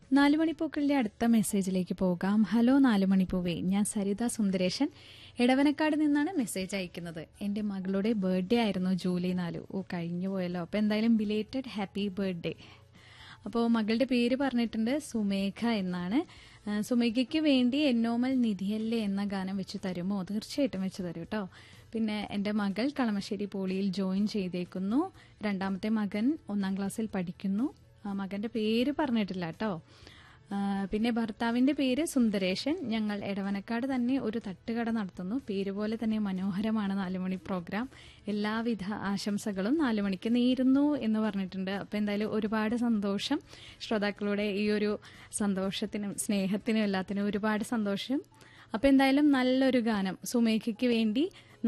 നാലുമണിപ്പൂക്കളുടെ അടുത്ത മെസ്സേജിലേക്ക് പോകാം ഹലോ നാലുമണിപ്പൂവേ ഞാൻ സരിത സുന്ദരേശൻ എടവനക്കാട് നിന്നാണ് മെസ്സേജ് അയക്കുന്നത് എൻ്റെ മകളുടെ ബർത്ത്ഡേ ആയിരുന്നു ജൂലൈ നാല് ഓ കഴിഞ്ഞു പോയല്ലോ അപ്പോൾ എന്തായാലും ബിലേറ്റഡ് ഹാപ്പി ബർത്ത്ഡേ അപ്പോൾ മകളുടെ പേര് പറഞ്ഞിട്ടുണ്ട് സുമേഘ എന്നാണ് ആ, സുമേഘയ്ക്ക് വേണ്ടി എന്നോമൽ നിധിയല്ലേ എന്ന ഗാനം വെച്ച് തരുമോ തീർച്ചയായിട്ടും വെച്ച് തരും കേട്ടോ പിന്നെ എൻ്റെ മകൾ കളമശ്ശേരി പോളിയിൽ ജോയിൻ ചെയ്തേക്കുന്നു രണ്ടാമത്തെ മകൻ ഒന്നാം ക്ലാസ്സിൽ പഠിക്കുന്നു ആ, മകന്റെ പേര് പറഞ്ഞിട്ടില്ല കേട്ടോ ആ, പിന്നെ ഭർത്താവിന്റെ പേര് സുന്ദരേശൻ ഞങ്ങൾ എടവനക്കാട് തന്നെ ഒരു തട്ടുകട നടത്തുന്നു പേര് പോലെ തന്നെ മനോഹരമാണ് നാലുമണി പ്രോഗ്രാം എല്ലാവിധ ആശംസകളും നാലുമണിക്ക് നേരുന്നു എന്ന് പറഞ്ഞിട്ടുണ്ട് അപ്പൊ എന്തായാലും ഒരുപാട് സന്തോഷം ശ്രോതാക്കളുടെ ഈ ഒരു സന്തോഷത്തിനും സ്നേഹത്തിനും എല്ലാത്തിനും ഒരുപാട് സന്തോഷം അപ്പൊ എന്തായാലും നല്ലൊരു ഗാനം സുമേഖയ്ക്ക് വേണ്ടി